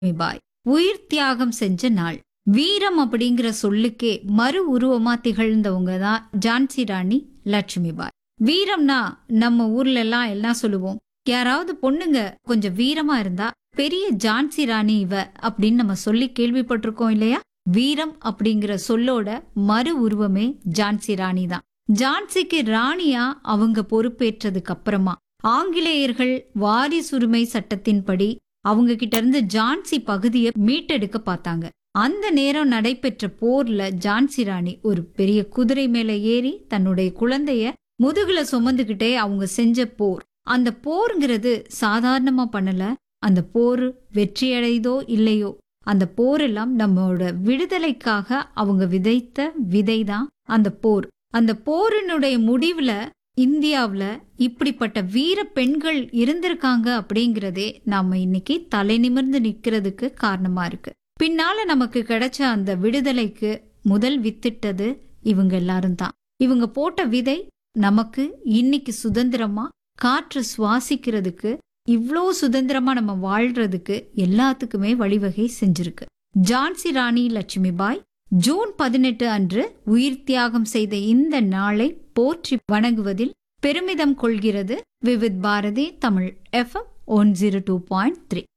லட்சுமிபாய் உயிர் தியாகம் செஞ்ச நாள் வீரம் அப்படிங்கிற சொல்லுக்கே மறு உருவமா திகழ்ந்தவங்க தான் ஜான்சி ராணி லட்சுமிபாய் வீரம்னா நம்ம ஊர்ல எல்லாம் எல்லாம் சொல்லுவோம் யாராவது பொண்ணுங்க கொஞ்சம் வீரமா இருந்தா பெரிய ஜான்சி ராணி இவ அப்படின்னு நம்ம சொல்லி கேள்விப்பட்டிருக்கோம் இல்லையா வீரம் அப்படிங்கிற சொல்லோட மறு உருவமே ஜான்சி ராணி தான் ஜான்சிக்கு ராணியா அவங்க பொறுப்பேற்றதுக்கு அப்புறமா ஆங்கிலேயர்கள் வாரிசுரிமை சட்டத்தின்படி அவங்க கிட்ட இருந்து ஜான்சி பகுதியை மீட்டெடுக்க பார்த்தாங்க அந்த நேரம் நடைபெற்ற போர்ல ஜான்சி ராணி ஒரு பெரிய குதிரை மேல ஏறி தன்னுடைய குழந்தைய முதுகுல சுமந்துகிட்டே அவங்க செஞ்ச போர் அந்த போருங்கிறது சாதாரணமா பண்ணல அந்த போர் வெற்றியடைதோ இல்லையோ அந்த போரெல்லாம் நம்மளோட விடுதலைக்காக அவங்க விதைத்த விதைதான் அந்த போர் அந்த போரினுடைய முடிவுல இந்தியாவுல இப்படிப்பட்ட வீர பெண்கள் இருந்திருக்காங்க அப்படிங்கறதே நாம இன்னைக்கு தலை நிமிர்ந்து நிக்கிறதுக்கு காரணமா இருக்கு பின்னால நமக்கு கிடைச்ச அந்த விடுதலைக்கு முதல் வித்திட்டது இவங்க எல்லாரும் தான் இவங்க போட்ட விதை நமக்கு இன்னைக்கு சுதந்திரமா காற்று சுவாசிக்கிறதுக்கு இவ்ளோ சுதந்திரமா நம்ம வாழ்றதுக்கு எல்லாத்துக்குமே வழிவகை செஞ்சிருக்கு ஜான்சி ராணி லட்சுமிபாய் ஜூன் பதினெட்டு அன்று உயிர் தியாகம் செய்த இந்த நாளை போற்றி வணங்குவதில் பெருமிதம் கொள்கிறது Vividh Bharati Tamil FM one zero two point three